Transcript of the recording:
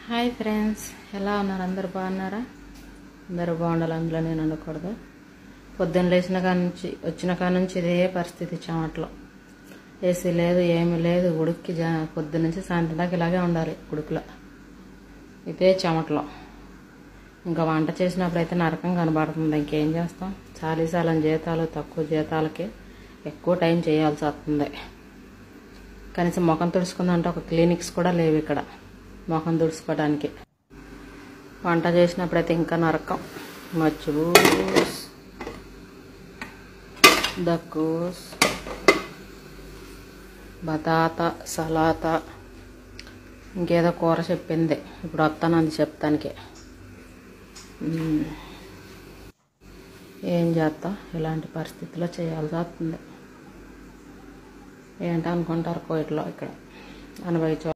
Hi friends ఎలా ఉన్నారు అందరు బాగున్నారా అందరూ బాగుండాలి అందులో నేను ఉండకూడదు పొద్దున్న లేచిన కాడ నుంచి వచ్చిన కాడ నుంచి ఇదే పరిస్థితి చెమట్లో ఏసీ లేదు ఏమీ లేదు ఉడుక్కి జా పొద్దున్న నుంచి సాయంత్రం దాకా ఇలాగే ఉండాలి ఉడుకులో ఇదే చెమట్లో ఇంకా వంట చేసినప్పుడు అయితే నరకం కనబడుతుంది ఇంకేం చేస్తాం చాలీసాలం జీతాలు తక్కువ జీతాలకి ఎక్కువ టైం చేయాల్సి వస్తుంది కనీసం ముఖం తుడుచుకుందంటే ఒక క్లినిక్స్ కూడా లేవు ఇక్కడ ముఖం తుడుచుకోవడానికి వంట చేసినప్పుడైతే ఇంకా నరకం మచ్చూస్ దక్కూస్ బతాత సలాత ఇంకేదో కూర చెప్పింది ఇప్పుడు వస్తాను అది చెప్తానికి మ్మ్. ఏం చేస్తాం ఇలాంటి పరిస్థితిలో చేయాల్సి వస్తుంది ఏంటనుకుంటారు కోయిట్లో ఇక్కడ అనుభవించే